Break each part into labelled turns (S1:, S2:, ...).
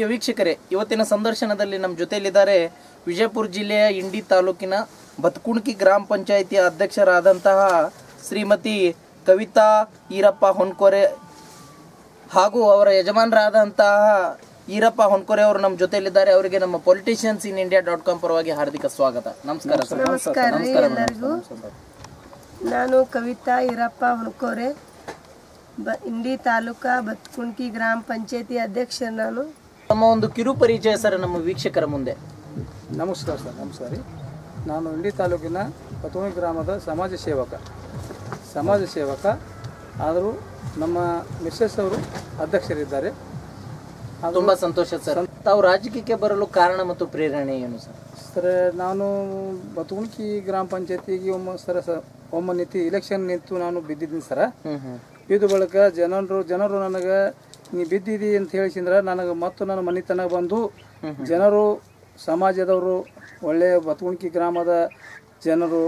S1: ವೀಕ್ಷಕರೇ ಇವತ್ತಿನ ಸಂದರ್ಶನದಲ್ಲಿ ನಮ್ಮ ಜೊತೆಯಲ್ಲಿದ್ದಾರೆ ವಿಜಯಪುರ ಜಿಲ್ಲೆಯ ಇಂಡಿ ತಾಲೂಕಿನ ಬತ್ಕುಣ್ಕಿ ಗ್ರಾಮ ಪಂಚಾಯಿತಿಯ ಅಧ್ಯಕ್ಷರಾದಂತಹ ಶ್ರೀಮತಿ ಕವಿತಾ ಈರಪ್ಪ ಹೊನ್ಕೊರೆ ಹಾಗೂ ಅವರ ಯಜಮಾನರಾದಂತಹ ಈರಪ್ಪ ಹೊನ್ಕೊರೆ ಅವರು ನಮ್ಮ ಜೊತೆಯಲ್ಲಿದ್ದಾರೆ ಅವರಿಗೆ ನಮ್ಮ politicians in India dot com ಪರವಾಗಿ ಹಾರ್ದಿಕ ಸ್ವಾಗತ ನಮಸ್ಕಾರ ಸರ್
S2: ನಮಸ್ಕಾರ ರೀ ಎಲ್ಲರಿಗೂ ನಾನು ಕವಿತಾ ಈರಪ್ಪ ಹುಣಕೋರೆ ಬ ಇಂಡಿ ತಾಲೂಕಾ ಬತ್ಕುಂಟಿ ಗ್ರಾಮ ಪಂಚಾಯತಿ ಅಧ್ಯಕ್ಷ ನಾನು
S1: ತಮ್ಮ ಒಂದು ಕಿರು ಪರಿಚಯ ಸರ್ ನಮ್ಮ ವೀಕ್ಷಕರ ಮುಂದೆ
S3: ನಮಸ್ಕಾರ ಸರ್ ನಮಸ್ಕಾರ ರೀ ನಾನು ಇಂಡಿ ತಾಲೂಕಿನ ಪತೋಣಿ ಗ್ರಾಮದ ಸಮಾಜ ಸೇವಕ ಸಮಾಜ ಸೇವಕ ಆದರೂ ನಮ್ಮ ಮಿಸ್ಸಸ್ ಅವರು ಅಧ್ಯಕ್ಷರಿದ್ದಾರೆ
S1: ತುಂಬಾ ಸಂತೋಷ ಸರ್ ತಾವು ರಾಜಕೀಯಕ್ಕೆ ಬರಲು ಕಾರಣ ಮತ್ತು ಪ್ರೇರಣೆ ಏನು ಸರ್
S3: ಸರ್ ನಾನು ಬತುಗುಣಿಕಿ ಗ್ರಾಮ ಪಂಚಾಯತಿಗೆ ಒಮ್ಮೆ ಸರ ಸ ಒಮ್ಮೆ ನಿಂತು ಇಲೆಕ್ಷನ್ ನಿಂತು ನಾನು ಬಿದ್ದಿದ್ದೀನಿ ಸರ
S1: ಹ್ಮ್ ಹ್ಮ್
S3: ಬಿದ್ದ ಬಳಿಕ ಜನರು ಜನರು ನನಗೆ ನೀ ಬಿದ್ದಿದಿ ಅಂತ ಹೇಳಿಸಿದ್ರೆ ನನಗೆ ಮತ್ತು ನನ್ನ ಮನೆತನ ಬಂದು ಜನರು ಸಮಾಜದವರು ಒಳ್ಳೆಯ ಬತುಗುಣಿಕಿ ಗ್ರಾಮದ ಜನರು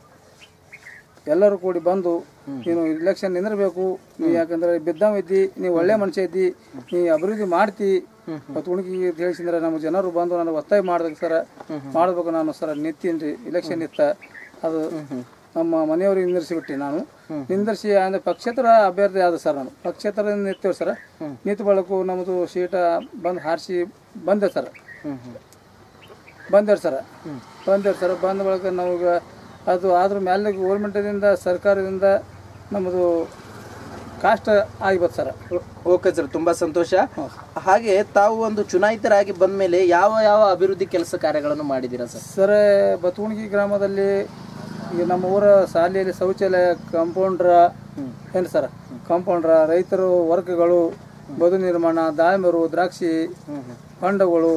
S3: ಎಲ್ಲರೂ ಕೂಡಿ ಬಂದು ನೀನು ಇಲೆಕ್ಷನ್ ನಿಂದಿರಬೇಕು ನೀ ಯಾಕಂದ್ರೆ ಬಿದ್ದವ ಇದ್ದಿ ನೀ ಒಳ್ಳೆ ಮನುಷ್ಯ ಇದ್ದಿ ನೀ ಅಭಿವೃದ್ಧಿ ಮಾಡ್ತಿ ಬತುಗುಣಿಕಿ ಅಂತ ಹೇಳಿಸಿದ್ರೆ ನಮ್ಮ ಜನರು ಬಂದು ನನಗೆ ಒತ್ತಾಯ ಮಾಡ್ದಾಗ ಸರ ಮಾಡಬೇಕು ನಾನು ಸರ ನಿಂತೀನಿ ರೀ ಇಲೆಕ್ಷನ್ ನಿತ್ತ ಅದು ನಮ್ಮ ಮನೆಯವ್ರಿಗೆ ನಿಂದಿರಿಸಿಬಿಟ್ಟು ನಾನು ನಿಂದಿರಿಸಿ ಅಂದ್ರೆ ಪಕ್ಷೇತರ ಅಭ್ಯರ್ಥಿ ಆದ ಸರ್ ನಾನು ಪಕ್ಷೇತರ ನಿಂತೇವೆ ಸರ್ ನಿಂತ ಬಳಕು ನಮ್ಮದು ಸೀಟ ಬಂದು ಹಾರಿಸಿ ಬಂದೆ ಸರ್
S1: ಹ್ಮ್ ಹ್ಮ್
S3: ಬಂದೇವ್ರಿ ಸರ್ ಬಂದೇವ್ರಿ ಸರ್ ಬಂದ ಬಳಿಕ ನಮಗೆ ಅದು ಆದ್ರ ಮೇಲೆ ಗೌರ್ಮೆಂಟದಿಂದ ಸರ್ಕಾರದಿಂದ ನಮ್ಮದು ಕಾಸ್ಟ್ ಆಗಿಬತ್ತು ಸರ್
S1: ಓಕೆ ಸರ್ ತುಂಬಾ ಸಂತೋಷ ಹಾಗೆ ತಾವು ಒಂದು ಚುನಾಯಿತರಾಗಿ ಬಂದ ಮೇಲೆ ಯಾವ ಯಾವ ಅಭಿವೃದ್ಧಿ ಕೆಲಸ ಕಾರ್ಯಗಳನ್ನು ಮಾಡಿದ್ದೀರಾ ಸರ್
S3: ಸರ್ ಬತುಗುಣಿಗಿ ಗ್ರಾಮದಲ್ಲಿ ಈಗ ನಮ್ಮ ಊರ ಶಾಲೆಯಲ್ಲಿ ಶೌಚಾಲಯ ಕಾಂಪೌಂಡ್ರ ಏನು ಸರ್ ಕಾಂಪೌಂಡ್ರ ರೈತರು ವರ್ಗಗಳು ಬದು ನಿರ್ಮಾಣ ದಾಳಿಂಬರು ದ್ರಾಕ್ಷಿ ಹೊಂಡಗಳು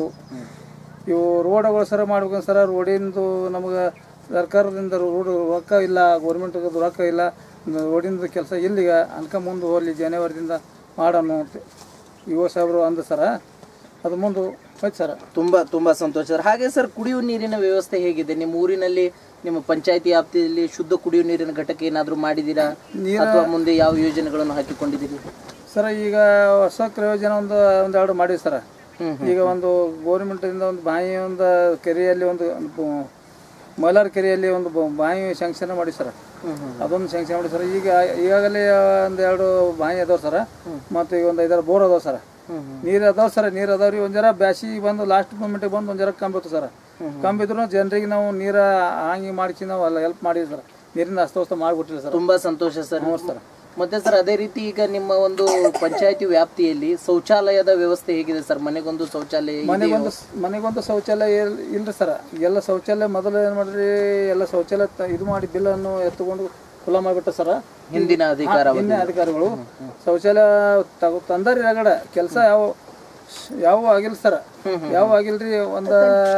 S3: ಇವು ರೋಡ್ಗಳು ಸರ ಮಾಡ್ಬೇಕಂದ್ರೆ ಸರ ರೋಡಿಂದು ನಮಗೆ ಸರ್ಕಾರದಿಂದ ರೋಡ್ ರೊಕ್ಕ ಇಲ್ಲ ಗೌರ್ಮೆಂಟ್ ರೊಕ್ಕ ಇಲ್ಲ ರೋಡಿಂದ ಕೆಲಸ ಇಲ್ಲಿಗ ಅನ್ಕ ಮುಂದೆ ಹೋಗ್ಲಿ ಜನವರಿದಿಂದ ಮಾಡೋಣ ಅಂತ ಯುವ ಸಾಹೇಬರು ಅಂದ ಸರ ಅದು ಮುಂದೆ ಹೋಯ್ತು ಸರ
S1: ತುಂಬಾ ತುಂಬಾ ಸಂತೋಷ ಸರ್ ಹಾಗೆ ಸರ್ ಕುಡಿಯುವ ನೀರಿನ ವ್ಯವಸ್ಥೆ ಹೇಗಿದೆ ನಿಮ್ಮ ಊರಿನಲ್ಲಿ ನಿಮ್ಮ ಪಂಚಾಯತಿ ವ್ಯಾಪ್ತಿಯಲ್ಲಿ ಶುದ್ಧ ಕುಡಿಯುವ ನೀರಿನ ಘಟಕ ಏನಾದರೂ ಮಾಡಿದ್ದೀರಾ ಅಥವಾ ಮುಂದೆ ಯಾವ ಯೋಜನೆಗಳನ್ನು ಹಾಕಿಕೊಂಡಿದ್ದೀರಿ
S3: ಸರ್ ಈಗ ಹೊಸ ಪ್ರಯೋಜನ ಒಂದು ಒಂದೆರಡು ಮಾಡಿವಿ ಸರ್ ಈಗ ಒಂದು ಗೌರ್ಮೆಂಟಿಂದ ಒಂದು ಬಾಯಿ ಒಂದು ಕೆರೆಯಲ್ಲಿ ಒಂದು ಬ- ಮೈಲಾರ ಕೆರೆಯಲ್ಲಿ ಒಂದು ಬ- ಬಾಯಿ ಶಾಂಕ್ಷನ್ ಮಾಡಿ ಸರ್ ಅದೊಂದು ಶಾಂಕ್ಷನ್ ಮಾಡಿ ಸರ್ ಈಗ ಈಗಾಗಲೇ ಒಂದು ಎರಡು ಬಾಯಿ ಅದಾವ ಸರ್ ಮತ್ತು ಈಗ ಒಂದು ಐದಾರು ಬೋರ್ ಅದಾವ ಸರ್ ನೀರು ಅದಾವ ಸರ್ ನೀರು ಅದಾವ್ರಿ ಒಂದ್ ಜರ ಬ್ಯಾಸಿಗೆ ಬಂದು ಲಾಸ್ಟ್ ಮೂಮೆಂಟಿಗೆ ಬಂದು ಒಂದು ಜರ ಕಂಬಿತ್ತು ಸರ್ ಕಂಬಿದ್ರು ಜನರಿಗೆ ನಾವು ನೀರ ಹಾಂಗಿ ಮಾಡಿಸಿ ನಾವು ಅಲ್ಲ ಹೆಲ್ಪ್ ಮಾಡಿದ್ವಿ ಸರ್ ನೀರಿನ ಅಸ್ತವ್ಯಸ್ತ ಮಾಡಿಬಿಟ್ಟಿಲ್ಲ ಸರ್
S1: ತುಂಬಾ ಸಂತೋಷ ಸರ್
S3: ಸರ್
S1: ಮತ್ತೆ ಸರ್ ಅದೇ ರೀತಿ ಈಗ ನಿಮ್ಮ ಒಂದು ಪಂಚಾಯತಿ ವ್ಯಾಪ್ತಿಯಲ್ಲಿ ಶೌಚಾಲಯದ ವ್ಯವಸ್ಥೆ ಹೇಗಿದೆ ಸರ್ ಮನೆಗೊಂದು ಶೌಚಾಲಯ ಇದೆಯೋ?
S3: ಮನೆಗೊಂದು ಮನೆಗೊಂದು ಶೌಚಾಲಯ ಇಲ್- ಇಲ್ರಿ ಸರ್ ಎಲ್ಲ ಶೌಚಾಲಯ ಮೊದಲು ಏನು ಮಾಡ್ರಿ ಎಲ್ಲ ಶೌಚಾಲಯ ತ- ಇದು ಮಾಡಿ ಬಿಲ್ಲನ್ನು ಎತ್ತುಕೊಂಡು ಖುಲ್ಲ ಮಾಡಿಬಿಟ್ಟ ಸರ
S1: ಹಿಂದಿನ ಅಧಿಕಾರ
S3: ಇನ್ನೇ ಅಧಿಕಾರಿಗಳು ಶೌಚಾಲಯ ತಗೊ ತಂದಾರಿ ರಗಡ ಕೆಲಸ ಯಾವ ಯಾವ ಆಗಿಲ್ಲ ಸರ್ ಯಾವ ಆಗಿಲ್ರಿ ಒಂದು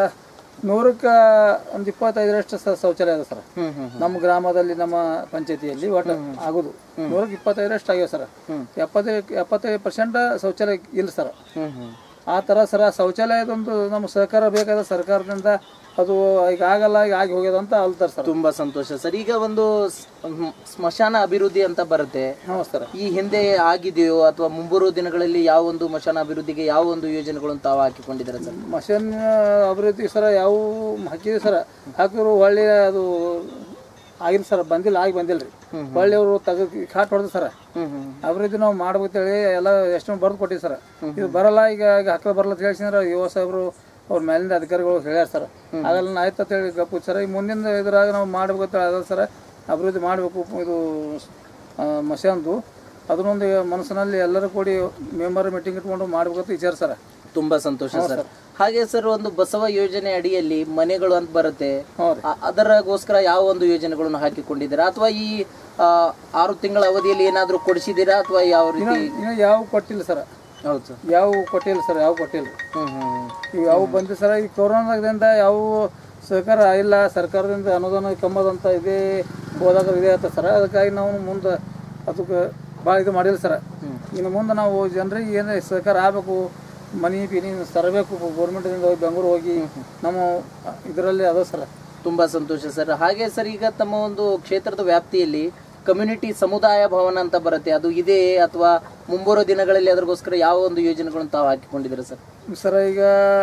S3: ನೂರಕ್ಕೆ ಒಂದು ಇಪ್ಪತ್ತೈದರಷ್ಟು ಸ- ಶೌಚಾಲಯ ಅದ ಸರ್
S1: ಹ್ಮ್ ಹ್ಮ್
S3: ನಮ್ಮ ಗ್ರಾಮದಲ್ಲಿ ನಮ್ಮ ಪಂಚಾಯತಿಯಲ್ಲಿ ಒಟ್ಟು ಆಗೋದು ನೂರಕ್ಕೆ ಇಪ್ಪತ್ತೈದರಷ್ಟು ಆಗ್ಯಾವ ಸರ್ ಎಪ್ಪತ್ತೈದು ಎಪ್ಪತ್ತೈದು ಪರ್ಸೆಂಟ್ ಶೌಚಾಲಯ ಇಲ್ಲ ಸರ್
S1: ಹ್ಮ್ ಹ್ಮ್
S3: ಆ ಥರ ಸರ ಶೌಚಾಲಯದೊಂದು ನಮ್ಮ ಸಹಕಾರ ಬೇಕಾದ ಸರ್ಕಾರದಿಂದ ಅದು ಈಗ ಆಗಲ್ಲ ಈಗ ಆಗಿ ಹೋಗ್ಯದ ಅಂತ ಅಲ್ತಾರೆ ಸರ್
S1: ತುಂಬಾ ಸಂತೋಷ ಸರ್ ಈಗ ಒಂದು ಸ್- ಹ್ಮ್, ಸ್ಮಶಾನ ಅಭಿವೃದ್ಧಿ ಅಂತ ಬರುತ್ತೆ
S3: ನಮಸ್ಕಾರ
S1: ಈ ಹಿಂದೆ ಆಗಿದೆಯೋ ಅಥವಾ ಮುಂಬರುವ ದಿನಗಳಲ್ಲಿ ಯಾವ ಒಂದು ಸ್ಮಶಾನ ಅಭಿವೃದ್ಧಿಗೆ ಯಾವ ಒಂದು ಯೋಜನೆಗಳನ್ನು ತಾವು ಹಾಕಿಕೊಂಡಿದ್ದಾರೆ ಸರ್
S3: ಮಷನ್ ಅಭಿವೃದ್ಧಿ ಸರ ಯಾವ ಹಾಕಿದ್ವಿ ಸರ ಹಾಕಿದ್ರು ಒಳ್ಳೆ ಅದು ಆಗಿಲ್ಲ ಸರ್ ಬಂದಿಲ್ಲ ಆಗಿ ಬಂದಿಲ್ಲ ರೀ ಒಳ್ಳೆ ಅವರು ತೆಗೆದು ಕಾಟ್ ಹೊಡೆದು ಸರ
S1: ಹ್ಮ್ ಹ್ಮ್
S3: ಅಭಿವೃದ್ಧಿ ನಾವು ಮಾಡ್ಬೇಕಂತೇಳಿ ಎಲ್ಲ ಎಷ್ಟು ಬರ್ದು ಕೊಟ್ಟಿವಿ ಸರ್ ಇದು ಬರಲ್ಲ ಈಗ ಈಗ ಹಾಕಲು ಬರಲ್ಲ ಅಂತ ಹೇಳಿಸಿದ್ರೆ ಯುವ ಸಾಹೇಬರು ಅವ್ರ ಮೇಲಿಂದ ಅಧಿಕಾರಿಗಳು ಹೇಳ್ಯಾರ ಸರ್ ಆಗಲ್ಲ ಆಯ್ತು ಅಂತ ಹೇಳಿ ಗಪ್ಪು ಸರ್ ಈ ಮುಂದಿನ ಇದ್ರಾಗ ನಾವು ಮಾಡ್ಬೇಕಂತ ಅದ ಸರ್ ಅಭಿವೃದ್ಧಿ ಮಾಡಬೇಕು ಇದು ಆ, ಮಶಾನ್ದು ಅದನ್ನೊಂದು ಮನಸ್ಸಿನಲ್ಲಿ ಎಲ್ಲರೂ ಕೂಡಿ ಮೆಂಬರ್ ಮೀಟಿಂಗ್ ಇಟ್ಕೊಂಡು ಮಾಡ್ಬೇಕಂತ ವಿಚಾರ ಸರ್
S1: ತುಂಬಾ ಸಂತೋಷ ಸರ್ ಹಾಗೆ ಸರ್ ಒಂದು ಬಸವ ಯೋಜನೆ ಅಡಿಯಲ್ಲಿ ಮನೆಗಳು ಅಂತ ಬರುತ್ತೆ
S3: ಹ್ಞೂ ರೀ
S1: ಆ- ಅದರಗೋಸ್ಕರ ಯಾವ ಒಂದು ಯೋಜನೆಗಳನ್ನು ಹಾಕಿಕೊಂಡಿದ್ದೀರಾ ಅಥವಾ ಈ ಆ, ಆರು ತಿಂಗಳ ಅವಧಿಯಲ್ಲಿ ಏನಾದರೂ ಕೊಡಿಸಿದ್ದೀರಾ ಅಥವಾ ಯಾವ ರೀತಿ
S3: ಇನ್ನು ಯಾವ ಕೊಟ್ಟಿಲ್ಲ ಸರ್
S1: ಹೌದು ಸರ್
S3: ಯಾವ ಕೊಟ್ಟಿಲ್ಲ ಸರ್ ಯಾವ ಕೊಟ್ಟಿಲ್ಲ
S1: ಹ್ಮ್ ಹ್ಮ್
S3: ಇವು ಯಾವ ಬಂದು ಸರ್ ಈ ಕೊರೋನಾದಿಂದ ಯಾವ ಸಹಕಾರ ಇಲ್ಲ ಸರ್ಕಾರದಿಂದ ಅನುದಾನ ಕಮ್ಮದಂತ ಇದೇ ಹೋದಾಗ ಇದೆ ಆತ ಸರ್ ಅದಕ್ಕಾಗಿ ನಾವು ಮುಂದೆ ಅದಕ್ಕೆ ಭಾಳ ಇದು ಮಾಡಿಲ್ಲ ಸರ್ ಇನ್ನು ಮುಂದೆ ನಾವು ಜನರಿಗೆ ಏನು ಸಹಕಾರ ಆಗಬೇಕು ಮನಿ ಪಿನಿ ತರಬೇಕು ಗೌರ್ಮೆಂಟಿಂದ ಹೋಗಿ ಬೆಂಗಳೂರು ಹೋಗಿ ನಮ್ಮ ಇದರಲ್ಲಿ ಅದ ಸರ್
S1: ತುಂಬಾ ಸಂತೋಷ ಸರ್ ಹಾಗೆ ಸರ್ ಈಗ ತಮ್ಮ ಒಂದು ಕ್ಷೇತ್ರದ ವ್ಯಾಪ್ತಿಯಲ್ಲಿ ಕಮ್ಯುನಿಟಿ ಸಮುದಾಯ ಭವನ ಅಂತ ಬರುತ್ತೆ ಅದು ಇದೆ ಅಥವಾ ಮುಂಬರುವ ದಿನಗಳಲ್ಲಿ ಅದಕ್ಕೋಸ್ಕರ ಯಾವ ಒಂದು ಯೋಜನೆಗಳನ್ನು ತಾವು ಹಾಕಿಕೊಂಡಿದ್ದೀರಾ ಸರ್
S3: ಸರ್ ಈಗ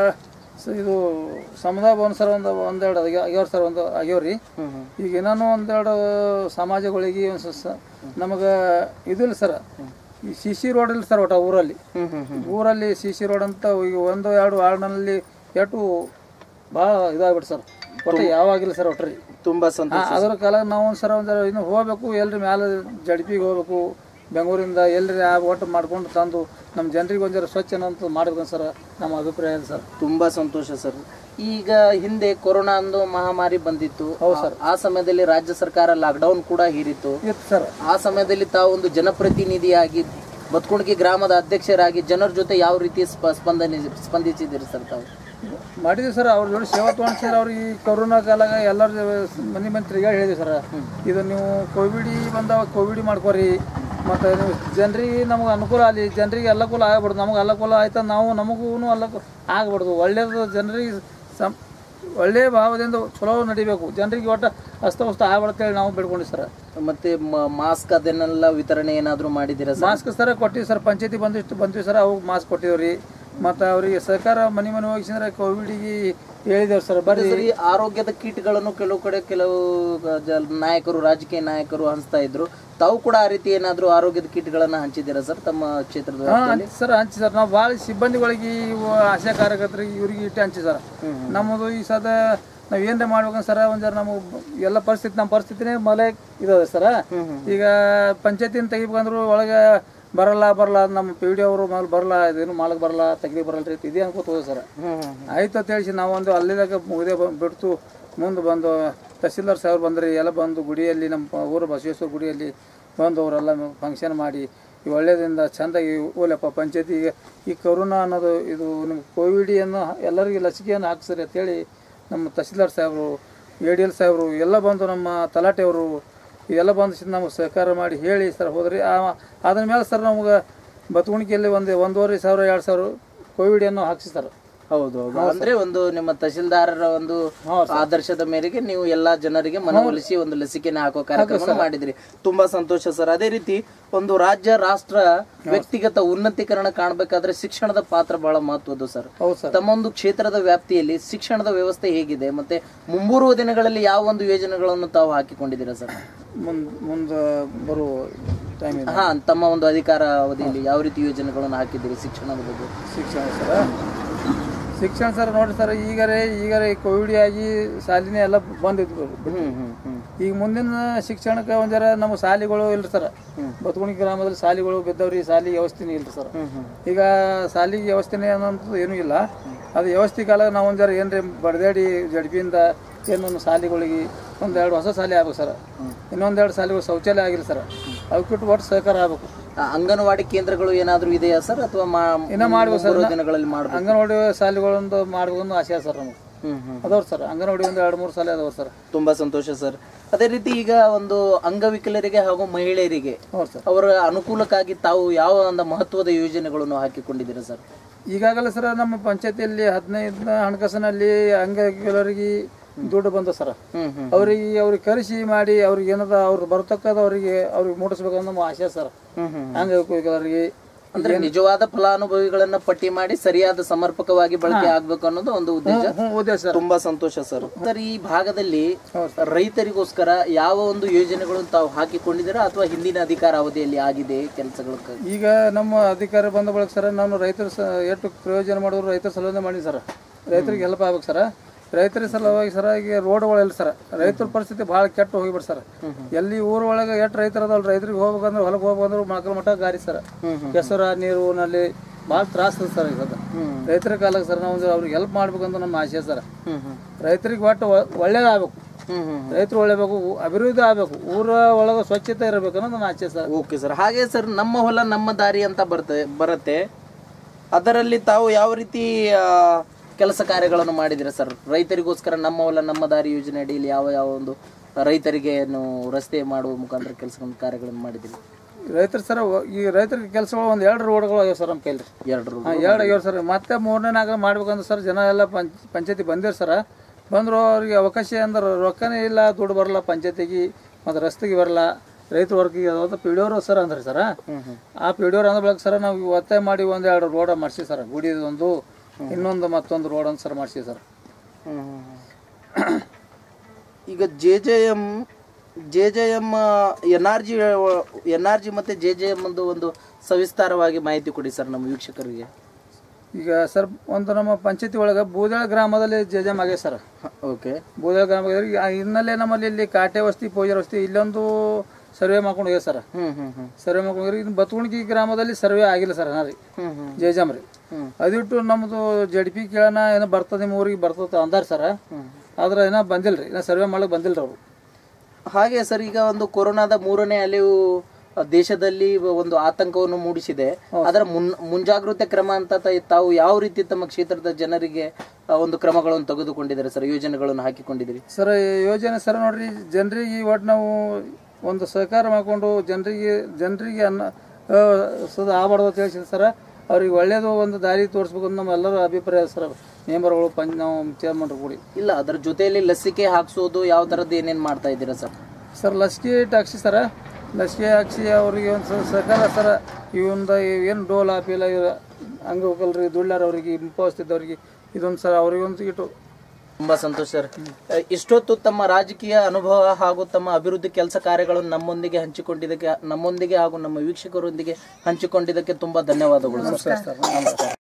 S3: ಸ- ಇದು ಸಮುದಾಯ ಭವನ ಸರ್ ಒಂದು ಒಂದೆರಡು ಆಗ್ಯಾವ ಆಗ್ಯಾವ ಸರ್ ಒಂದು ಆಗ್ಯಾವ್ರಿ
S1: ಹ್ಮ್ ಹ್ಮ್
S3: ಈಗ ಏನಾನು ಒಂದೆರಡು ಸಮಾಜಗಳಿಗೆ ಒಂದು ಸ- ಸ- ನಮಗೆ ಇದಿಲ್ಲ ಸರ್ ಈ ಸಿ ಸಿ ರೋಡ್ ಇಲ್ಲ ಸರ್ ಒಟ್ಟ ಊರಲ್ಲಿ
S1: ಹ್ಮ್ ಹ್ಮ್ ಹ್ಮ್
S3: ಊರಲ್ಲಿ ಸಿ ಸಿ ರೋಡ್ ಅಂತ ಈಗ ಒಂದು ಎರಡು ವಾರ್ಡ್ನಲ್ಲಿ ಎಷ್ಟು ಭಾಳ ಇದಾಗ್ಬಿಟ್ಟು ಸರ್ ಒಟ್ಟು ಯಾವಾಗಿಲ್ಲ ಸರ್ ಒಟ್ರಿ
S1: ತುಂಬಾ ಸಂತೋಷ
S3: ಅದರ ಕಾಲ ನಾವು ಒಂದು ಸರ ಒಂದು ಇನ್ನು ಹೋಗ್ಬೇಕು ಎಲ್ರಿ ಮ್ಯಾಲೆ ಜಡ್ಪಿಗೆ ಹೋಗ್ಬೇಕು ಬೆಂಗಳೂರಿಂದ ಎಲ್ರಿ ಆ ಒಟ್ಟು ಮಾಡ್ಕೊಂಡು ತಂದು ನಮ್ಮ ಜನರಿಗೆ ಒಂದರ ಸ್ವಚ್ಛ ಅಂತ ಮಾಡ್ಬೇಕು ಸರ್ ನಮ್ಮ ಅಭಿಪ್ರಾಯ ಇದೆ ಸರ್
S1: ತುಂಬಾ ಸಂತೋಷ ಸರ್ ಈಗ ಹಿಂದೆ ಕೊರೋನಾ ಅಂದು ಮಹಾಮಾರಿ ಬಂದಿತ್ತು ಆ- ಆ ಸಮಯದಲ್ಲಿ ರಾಜ್ಯ ಸರ್ಕಾರ ಲಾಕ್ಡೌನ್ ಕೂಡ ಹೀರಿತ್ತು
S3: ಇತ್ತು ಸರ್
S1: ಆ ಸಮಯದಲ್ಲಿ ತಾವು ಒಂದು ಜನಪ್ರತಿನಿಧಿಯಾಗಿ ಬತ್ಕುಣ್ಗಿ ಗ್ರಾಮದ ಅಧ್ಯಕ್ಷರಾಗಿ ಜನರ ಜೊತೆ ಯಾವ ರೀತಿ ಸ್ಪ- ಸ್ಪಂದನೆ ಸ್ಪಂದಿಸಿದ್ದೀರಿ ಸರ್ ತಾವು
S3: ಮಾಡಿದ್ವಿ ಸರ್ ಅವ್ರ ಜೋಡಿ ಸೇವಾ ತೊಗೊಂಡು ಸರ್ ಅವ್ರಿಗೆ ಈ ಕೊರೋನಾ ಕಾಲಾಗ ಎಲ್ಲರ ಮನೆ ಮಂದಿ ತಿರುಗಾಡಿ ಹೇಳಿದ್ವಿ ಸರ್ ಇದು ನೀವು ಕೋವಿಡಿ ಬಂದವ ಕೋವಿಡಿ ಮಾಡ್ಕೊರಿ ಮತ್ತು ನೀವು ಜನರಿಗೆ ನಮಗೆ ಅನುಕೂಲ ಆಗಲಿ ಜನರಿಗೆ ಅಲ್ಲಕೂಲ ಆಗಬಾರ್ದು ನಮಗೆ ಅಲ್ಲಕೂಲ ಆಯ್ತಾ ನಾವು ನಮಗೂ ಅಲ್ಲಕ ಆಗಬಾರ್ದು ಒಳ್ಳೇದು ಜನರಿಗೆ ಸಂ ಒಳ್ಳೆಯ ಭಾವದಿಂದ ಚಲೋ ನಡಿಬೇಕು ಜನರಿಗೆ ಒಟ್ಟು ಅಸ್ತವ್ಯಸ್ತ ಆಗ್ಬಾರ್ದು ನಾವು ಬೇಡ್ಕೊಂಡ್ವಿ ಸರ್
S1: ಮತ್ತೆ ಮಾಸ್ಕ್ ಅದನ್ನೆಲ್ಲ ವಿತರಣೆ ಏನಾದರೂ ಮಾಡಿದ್ದೀರಾ ಸರ್
S3: ಮಾಸ್ಕ್ ಸರ ಕೊಟ್ಟಿವಿ ಸರ್ ಪಂಚಾಯತಿ ಬಂದಿಷ್ಟು ಬಂದ್ವಿ ಸರ್ ಅವು ಮಾಸ್ಕ್ ಕೊಟ್ಟಿವ್ರಿ ಮತ್ತು ಅವರಿಗೆ ಸರ್ಕಾರ ಮನೆ ಮನೆ ಹೋಗಿಸಿದ್ರೆ ಕೋವಿಡಿಗೆ ಹೇಳಿದೇವ್ರಿ ಸರ್ ಬರ್ರಿ
S1: ಸರಿ ಆರೋಗ್ಯದ ಕಿಟ್ಗಳನ್ನು ಕೆಲವು ಕಡೆ ಕೆಲವು ಜ- ನಾಯಕರು ರಾಜಕೀಯ ನಾಯಕರು ಹಂಚ್ತಾ ಇದ್ರು ತಾವು ಕೂಡ ಆ ರೀತಿ ಏನಾದರೂ ಆರೋಗ್ಯದ ಕಿಟ್ಗಳನ್ನ ಹಂಚಿದ್ದೀರಾ ಸರ್ ತಮ್ಮ ಕ್ಷೇತ್ರದ
S3: ಹಾಂ ಹಂಚಿ ಸರ್ ಹಂಚಿ ಸರ್ ನಾವು ಭಾಳ ಸಿಬ್ಬಂದಿಗಳಿಗೆ ಇವು ಆಶಾ ಕಾರ್ಯಕರ್ತರಿಗೆ ಇವ್ರಿಗೆ ಇಟ್ಟು ಹಂಚಿ ಸರ್ ನಮ್ಮದು ಈ ಸದ ನಾವು ಏನ್ರ ಮಾಡ್ಬೇಕಂತ ಸರ ಒಂದು ಜರ ನಮಗೆ ಎಲ್ಲ ಪರಿಸ್ಥಿತಿ ನಮ್ಮ ಪರಿಸ್ಥಿತಿನೇ ಮಲೆ ಇದಾವೆ ಸರ ಈಗ ಪಂಚಾಯತಿನ ತೆಗಿಬೇಕಂದ್ರು ಒಳಗೆ ಬರಲ್ಲ ಬರಲ್ಲ ನಮ್ಮ ಪಿ ಡಿ ಅವರು ಮೇಲೆ ಬರಲ್ಲ ಇದೇನು ಮಾಡಕ್ಕೆ ಬರಲ್ಲ ತೆಗಿಲಿಕ್ಕೆ ಬರಲ್ಲ ರೀ ಇದೇ ಅನ್ಕೋತ ಹೋದೆ ಸರ್ ಆಯ್ತು ಅಂತ ಹೇಳಿ ನಾವು ಒಂದು ಅಲ್ಲಿದಾಗ ಮುಗಿದೇ ಬಿಡ್ತು ಮುಂದೆ ಬಂದು ತಹಸೀಲ್ದಾರ್ ಸಾಹೇಬ್ರು ಬಂದ್ರಿ ಎಲ್ಲ ಬಂದು ಗುಡಿಯಲ್ಲಿ ನಮ್ಮ ಪ- ಊರು ಬಸವೇಶ್ವರ ಗುಡಿಯಲ್ಲಿ ಬಂದು ಅವರೆಲ್ಲ ಫಂಕ್ಷನ್ ಮಾಡಿ ಈ ಒಳ್ಳೆಯದಿಂದ ಚೆಂದಾಗಿ ಓಲಪ್ಪ ಪಂಚಾಯತಿಗೆ ಈ ಕೊರೋನಾ ಅನ್ನೋದು ಇದು ನಿಮ್ಗೆ ಕೋವಿಡಿಯನ್ನು ಎಲ್ಲರಿಗೂ ಲಸಿಕೆಯನ್ನು ಹಾಕ್ಸ್ರಿ ಅಂತೇಳಿ ನಮ್ಮ ತಹಸೀಲ್ದಾರ್ ಸಾಹೇಬರು ಎ ಡಿ ಎಲ್ ಸಾಹೇಬರು ಎಲ್ಲ ಬಂದು ನಮ್ಮ ತಲಾಟೆಯವರು ಇವೆಲ್ಲ ಬಂದು ಸಿ- ನಮಗೆ ಸಹಕಾರ ಮಾಡಿ ಹೇಳಿ ಸರ್ ಹೋದ್ರಿ ಆ- ಅದ್ರ ಮೇಲೆ ಸರ್ ನಮ್ಗೆ ಬತ್ಗುಣಿಕೆಯಲ್ಲಿ ಒಂದು ಒಂದೂವರೆ ಸಾವಿರ ಎರಡು ಸಾವಿರ ಕೋವಿಡನ್ನು ಹಾಕ್ಸಿ ಸರ್
S1: ಹೌದು ಹೌದು ಅಂದ್ರೆ ಒಂದು ನಿಮ್ಮ ತಹಶೀಲ್ದಾರರ ಒಂದು ಆದರ್ಶದ ಮೇರೆಗೆ ನೀವು ಎಲ್ಲಾ ಜನರಿಗೆ ಮನವೊಲಿಸಿ ಒಂದು ಲಸಿಕೆನ ಹಾಕೋ ಕಾರ್ಯಕ್ರಮ ಮಾಡಿದ್ರಿ ತುಂಬಾ ಸಂತೋಷ ಸರ್ ಅದೇ ರೀತಿ ಒಂದು ರಾಜ್ಯ ರಾಷ್ಟ್ರ ವ್ಯಕ್ತಿಗತ ಉನ್ನತೀಕರಣ ಕಾಣಬೇಕಾದ್ರೆ ಶಿಕ್ಷಣದ ಪಾತ್ರ ಬಹಳ ಮಹತ್ವದ್ದು ಸರ್
S3: ಹೌದು ಸರ್
S1: ತಮ್ಮ ಒಂದು ಕ್ಷೇತ್ರದ ವ್ಯಾಪ್ತಿಯಲ್ಲಿ ಶಿಕ್ಷಣದ ವ್ಯವಸ್ಥೆ ಹೇಗಿದೆ ಮತ್ತೆ ಮುಂಬರುವ ದಿನಗಳಲ್ಲಿ ಯಾವ ಒಂದು ಯೋಜನೆಗಳನ್ನು ತಾವು ಹಾಕಿಕೊಂಡಿದ್ದೀರಾ ಸರ್
S3: ಮುಂದೆ ಮುಂದೆ ಬರೋ ಟೈಮ್ ಇದೆ
S1: ಹಾ ತಮ್ಮ ಒಂದು ಅಧಿಕಾರ ಅವಧಿಯಲ್ಲಿ ಯಾವ ರೀತಿ ಯೋಜನೆಗಳನ್ನು ಹಾಕಿದ್ದೀರಿ ಶಿಕ್ಷಣದ ಬಗ್ಗೆ
S3: ಶಿಕ್ಷಣ ಸರ ಶಿಕ್ಷಣ ಸರ್ ನೋಡಿ ಸರ್ ಈಗರೇ ಈಗರೇ ಕೋವಿಡ್ ಆಗಿ ಶಾಲಿನೇ ಎಲ್ಲ ಬಂದಿದ್ವು
S1: ಹ್ಮ್ ಹ್ಮ್ ಹ್ಮ್
S3: ಈಗ ಮುಂದಿನ ಶಿಕ್ಷಣಕ್ಕೆ ಒಂದರ ನಮ್ಮ ಶಾಲೆಗಳು ಇಲ್ರಿ ಸರ್ ಬತ್ಗುಣಿ ಗ್ರಾಮದಲ್ಲಿ ಶಾಲೆಗಳು ಬಿದ್ದವ್ರಿ ಶಾಲೆ ವ್ಯವಸ್ಥೆನೇ ಇಲ್ರಿ ಸರ್ ಈಗ ಶಾಲೆಗೆ ವ್ಯವಸ್ಥೆನೇ ಅನ್ನೋಂಥದ್ದು ಏನೂ ಇಲ್ಲ ಅದು ವ್ಯವಸ್ಥೆ ಕಾಲ ನಾವು ಒಂದರ ಏನ್ರಿ ಬಡದಾಡಿ ಜಡ್ಪಿಯಿಂದ ಏನೊಂದು ಶಾಲೆಗಳಿಗೆ ಒಂದೆರಡು ಹೊಸ ಶಾಲೆ ಆಗ್ಬೇಕು ಸರ್ ಇನ್ನೊಂದೆರಡು ಶಾಲೆಗಳು ಶೌಚಾಲಯ ಆಗಿಲ್ಲ ಸರ್ ಅವಕ್ಕಿಟ್ಟು ಒಟ್ಟು ಸಹಕಾರ ಆಗ್ಬೇಕು
S1: ಆ, ಅಂಗನವಾಡಿ ಕೇಂದ್ರಗಳು ಏನಾದ್ರೂ ಇದೆಯಾ ಸರ್ ಅಥವಾ
S3: ಇನ್ನ ಮಾಡ್ಬೇಕು ಸರ್,
S1: ಮುಂಬರುವ
S3: ಇನ್ನ-
S1: ದಿನಗಳಲ್ಲಿ ಮಾಡ್ಬೇಕು
S3: ಅಂಗನವಾಡಿ ಶಾಲೆಗಳೊಂದು ಮಾಡ್ಬೇಕಂದು ಆಸೆ ಅದ ಸರ್ ನಮಗೆ
S1: ಹ್ಮ್ ಹ್ಮ್
S3: ಅದಾವ್ರಿ ಸರ್ ಅಂಗನವಾಡಿ ಒಂದು ಎರಡು ಮೂರು ಶಾಲೆ ಅದಾವ್ರಿ ಸರ್
S1: ತುಂಬಾ ಸಂತೋಷ ಸರ್ ಅದೇ ರೀತಿ ಈಗ ಒಂದು ಅಂಗವಿಕಲರಿಗೆ ಹಾಗೂ ಮಹಿಳೆಯರಿಗೆ
S3: ಹೌದು ಸರ್
S1: ಅವರ ಅನುಕೂಲಕ್ಕಾಗಿ ತಾವು ಯಾವ ಒಂದು ಮಹತ್ವದ ಯೋಜನೆಗಳನ್ನು ಹಾಕಿಕೊಂಡಿದ್ದೀರಾ ಸರ್
S3: ಈಗಾಗಲೇ ಸರ್ ನಮ್ಮ ಪಂಚಾಯತಿಯಲ್ಲಿ ಹದಿನೈದು ಹಣಕಾಸಿನಲ್ಲಿ ಅಂಗವಿಕಲರಿಗೆ ದುಡ್ಡು ಬಂದ ಸರ್
S1: ಹ್ಮ್ ಹ್ಮ್
S3: ಅವ್ರಿಗೆ ಅವ್ರಿಗೆ ಕರೆಸಿ ಮಾಡಿ ಅವ್ರಿಗೆ ಏನದ ಅವ್ರು ಬರ್ತಕ್ಕದ ಅವ್ರಿಗೆ ಅವ್ರಿಗೆ ಮುಟ್ಟಿಸ್ಬೇಕಂತ ನಮ್ಮ ಆಸೆ ಸರ್
S1: ಹ್ಮ್ ಹ್ಮ್
S3: ಅಂಗವಿಕಲರಿಗೆ
S1: ಅಂದ್ರೆ ನಿಜವಾದ ಫಲಾನುಭವಿಗಳನ್ನ ಪಟ್ಟಿ ಮಾಡಿ ಸರಿಯಾದ ಸಮರ್ಪಕವಾಗಿ ಬಳಕೆ ಆಗ್ಬೇಕು ಅನ್ನೋದು ಒಂದು ಉದ್ದೇಶ
S3: ಹ್ಞೂ ಓದೇ ಸರ್
S1: ತುಂಬಾ ಸಂತೋಷ ಸರ್ ಸರ್ ಈ ಭಾಗದಲ್ಲಿ ರೈತರಿಗೋಸ್ಕರ ಯಾವ ಒಂದು ಯೋಜನೆಗಳನ್ನು ತಾವು ಹಾಕಿಕೊಂಡಿದ್ದೀರಾ ಅಥವಾ ಹಿಂದಿನ ಅಧಿಕಾರ ಅವಧಿಯಲ್ಲಿ ಆಗಿದೆ ಕೆಲಸಗಳು
S3: ಈಗ ನಮ್ಮ ಅಧಿಕಾರ ಬಂದ ಬಳಿಕ ಸರ್ ನಾನು ರೈತರ ಸ ಎಷ್ಟು ಪ್ರಯೋಜನ ಮಾಡೋರು ರೈತರ ಸಲುವಾಗಿ ಮಾಡಿ ಸರ್ ರೈತರಿಗೆ ಹೆಲ್ಪ್ ಆಗ್ಬೇಕು ಸರ್ ರೈತರ ಸಲುವಾಗಿ ಸರ್ ಈಗ ರೋಡ್ಗಳು ಇಲ್ಲ ಸರ್ ರೈತರ ಪರಿಸ್ಥಿತಿ ಭಾಳ ಕೆಟ್ಟು ಹೋಗಿಬಿಡ್ ಸರ್ ಎಲ್ಲಿ ಊರ ಒಳಗೆ ಎಷ್ಟು ರೈತರ ಅದಾವಲ್ಲ ರೈತರಿಗೆ ಹೋಗ್ಬೇಕಂದ್ರೆ ಹೊಲಕ್ಕೆ ಹೋಗ್ಬೇಕಂದ್ರೆ ಮಕ್ಕಳ ಮಟ್ಟ ಗಾಡಿ ಸರ್ ಕೆಸರ ನೀರು ನಲ್ಲಿ ಭಾಳ ತ್ರಾಸ ಅದ ಸರ್ ಈಗ ರೈತರ ಕಾಲಕ್ಕೆ ಸರ್ ನಾವು ಒಂದು ಅವ್ರಿಗೆ ಹೆಲ್ಪ್ ಮಾಡ್ಬೇಕಂತ ನಮ್ಮ ಆಸೆ ಸರ್
S1: ಹ್ಮ್ ಹ್ಮ್
S3: ರೈತರಿಗೆ ಒಟ್ಟು ಒ- ಒಳ್ಳೇದಾಗಬೇಕು
S1: ಹ್ಮ್ ಹ್ಮ್
S3: ರೈತರು ಒಳ್ಳೇಬೇಕು ಅಭಿವೃದ್ಧಿ ಆಗಬೇಕು ಊರ ಒಳಗೆ ಸ್ವಚ್ಛತೆ ಇರಬೇಕು ಅನ್ನೋದು ನನ್ನ ಆಸೆ ಸರ್
S1: ಓಕೆ ಸರ್ ಹಾಗೆ ಸರ್ ನಮ್ಮ ಹೊಲ ನಮ್ಮ ದಾರಿ ಅಂತ ಬರ್ತದೆ ಬರುತ್ತೆ ಅದರಲ್ಲಿ ತಾವು ಯಾವ ರೀತಿ ಆ, ಕೆಲಸ ಕಾರ್ಯಗಳನ್ನು ಮಾಡಿದಿರ ಸರ್ ರೈತರಿಗೋಸ್ಕರ ನಮ್ಮ ಹೊಲ ನಮ್ಮ ದಾರಿ ಯೋಜನೆ ಅಡಿಯಲ್ಲಿ ಯಾವ ಯಾವ ಒಂದು ರೈತರಿಗೆ ಏನು ರಸ್ತೆ ಮಾಡುವ ಮುಖಾಂತರ ಕೆಲಸ ಕಾರ್ಯಗಳನ್ನು ಮಾಡಿದಿರಿ
S3: ರೈತರು ಸರ್ ಒ- ಈ ರೈತರಿಗೆ ಕೆಲಸಗಳು ಒಂದು ಎರಡು ರೋಡ್ಗಳು ಆಗ್ಯಾವ ಸರ್ ನಮ್ಮ ಕೈಲಿ
S1: ಎರಡು
S3: ಹಾಂ ಎರಡು ಆಗ್ಯಾವ ಸರ್ ಮತ್ತೆ ಮೂರನೇ ನಾಲ್ಕು ಮಾಡ್ಬೇಕಂದ್ರೆ ಸರ್ ಜನ ಎಲ್ಲ ಪಂಚ್ ಪಂಚಾಯತಿ ಬಂದಿರು ಸರ್ ಬಂದರು ಅವ್ರಿಗೆ ಅವಕಾಶ ಅಂದ್ರೆ ರೊಕ್ಕನೇ ಇಲ್ಲ ದುಡ್ಡು ಬರಲ್ಲ ಪಂಚಾಯತಿಗೆ ಮತ್ತು ರಸ್ತೆಗೆ ಬರಲ್ಲ ರೈತರ ವರ್ಕಿಗೆ ಅದಾವ ಪಿ ಡಿ ಸರ್ ಅಂದ್ರೆ ಸರ ಆ ಪಿ ಡಿ ಅಂದ ಬಳಿಕ ಸರ್ ನಾವು ಒತ್ತಾಯ ಮಾಡಿ ಒಂದು ಎರಡು ರೋಡ ಮಾಡಿಸಿ ಸರ್ ಗುಡಿದೊಂದು ಇನ್ನೊಂದು ಮತ್ತೊಂದು ರೋಡ್ ಅಂತ ಸರ್ ಮಾಡಿಸಿ ಸರ್
S1: ಈಗ J J M J J M N R G N R G ಮತ್ತು ಜೆ ಜೆ ಎಮ್ ಒಂದು ಒಂದು ಸವಿಸ್ತಾರವಾಗಿ ಮಾಹಿತಿ ಕೊಡಿ ಸರ್ ನಮ್ಮ ವೀಕ್ಷಕರಿಗೆ
S3: ಈಗ ಸರ್ ಒಂದು ನಮ್ಮ ಪಂಚಾಯತಿ ಒಳಗೆ ಬೂದಾಳ ಗ್ರಾಮದಲ್ಲಿ ಜಜಮ್ ಆಗಿದೆ ಸರ್
S1: ಓಕೆ
S3: ಬೂದಾಳ ಗ್ರಾಮ ಆ ಹಿನ್ನೆಲೆ ನಮ್ಮಲ್ಲಿ ಇಲ್ಲಿ ಕಾಟೆ ವಸ್ತಿ ಪೂಜಾರ ವಸ್ತಿ ಇಲ್ಲೊಂದು ಸರ್ವೆ ಮಾಡ್ಕೊಂಡು ಹೋಗ್ಯ ಸರ್
S1: ಹ್ಞೂ ಹ್ಞೂ ಹ್ಞೂ
S3: ಸರ್ವೆ ಮಾಡ್ಕೊಂಡು ಹೋಗ್ರಿ ಇನ್ನು ಬತ್ಗುಣಿಗಿ ಗ್ರಾಮದಲ್ಲಿ ಸರ್ವೆ ಆಗಿಲ್ಲ ಸರ್ ಹಾಂ ರೀ
S1: ಹ್ಞೂ ಹ್ಞೂ
S3: ಜೇಜಮ್ ರೀ
S1: ಹ್ಮ್.
S3: ಅದಿಟ್ಟು ನಮ್ಮದು ಜಡ್ ಪಿ ಕೇಳೋಣ ಏನೋ ಬರ್ತದೆ ನಿಮ್ಮ ಊರಿಗೆ ಬರ್ತದೆ ಅಂದಾರ ಸರ್ ಆದ್ರೆ ಏನೋ ಬಂದಿಲ್ಲ ರೀ ಏನೋ ಸರ್ವೆ ಮಾಡಕ್ಕೆ ಬಂದಿಲ್ಲ ರೀ ಅವರು
S1: ಹಾಗೆ ಸರ್ ಈಗ ಒಂದು ಕೊರೋನಾದ ಮೂರನೇ ಅಲೆಯು ದೇಶದಲ್ಲಿ ಒಂದು ಆತಂಕವನ್ನು ಮೂಡಿಸಿದೆ ಅದರ ಮುನ್ ಮುಂಜಾಗ್ರತೆ ಕ್ರಮ ಅಂತ ತ- ತಾವು ಯಾವ ರೀತಿ ತಮ್ಮ ಕ್ಷೇತ್ರದ ಜನರಿಗೆ ಆ, ಒಂದು ಕ್ರಮಗಳನ್ನು ತೆಗೆದುಕೊಂಡಿದ್ದಾರೆ ಸರ್ ಯೋಜನೆಗಳನ್ನು ಹಾಕಿಕೊಂಡಿದ್ದೀರಿ
S3: ಸರ್ ಈ ಯೋಜನೆ ಸರ್ ನೋಡ್ರಿ ಜನರಿಗೆ ಒಟ್ಟು ನಾವು ಒಂದು ಸಹಕಾರ ಮಾಡಿಕೊಂಡು ಜನರಿಗೆ ಜನರಿಗೆ ಅನ್ನ ಆ, ಸದಾ ಆಗಬಾರ್ದು ಅಂತ ಹೇಳಿ ಸರ್ ಅವ್ರಿಗೆ ಒಳ್ಳೇದು ಒಂದು ದಾರಿ ತೋರಿಸ್ಬೇಕು ಅಂತ ನಮ್ಮ ಎಲ್ಲರ ಅಭಿಪ್ರಾಯ ಸರ್ ಮೆಂಬರ್ಗಳು ಪಂಚ ನಾವು ಚೇರ್ಮನ್ರು ಕೂಡಿ
S1: ಇಲ್ಲ ಅದರ ಜೊತೆಯಲ್ಲಿ ಲಸಿಕೆ ಹಾಕ್ಸೋದು ಯಾವ ಥರದ್ದು ಏನೇನು ಮಾಡ್ತಾ ಇದ್ದೀರಾ ಸರ್
S3: ಸರ್ ಲಸಿಕೆ ಇಟ್ಟು ಹಾಕ್ಸಿ ಸರ ಲಸಿಕೆ ಹಾಕ್ಸಿ ಅವ್ರಿಗೆ ಒಂದು ಸ- ಸಹಕಾರ ಸರ ಈ ಒಂದು ಏನು ಡೋಲ್ ಆಪಿಲ್ಲ ಅಂಗವಿಕಲರಿಗೆ ದುಳ್ಳಾರವರಿಗೆ ಇಂಪೋಸ್ತಿದ್ದವ್ರಿಗೆ ಇದೊಂದು ಸರ್ ಅವ್ರಿಗೆ ಒಂದು ಇಟ್ಟು
S1: ತುಂಬಾ ಸಂತೋಷ ಸರ್ ಇಷ್ಟೊತ್ತು ತಮ್ಮ ರಾಜಕೀಯ ಅನುಭವ ಹಾಗೂ ತಮ್ಮ ಅಭಿವೃದ್ಧಿ ಕೆಲಸ ಕಾರ್ಯಗಳನ್ನು ನಮ್ಮೊಂದಿಗೆ ಹಂಚಿಕೊಂಡಿದ್ದಕ್ಕೆ ನಮ್ಮೊಂದಿಗೆ ಹಾಗೂ ನಮ್ಮ ವೀಕ್ಷಕರೊಂದಿಗೆ ಹಂಚಿಕೊಂಡಿದ್ದಕ್ಕೆ ತುಂಬಾ ಧನ್ಯವಾದಗಳು ಸರ್ ನಮಸ್ಕಾರ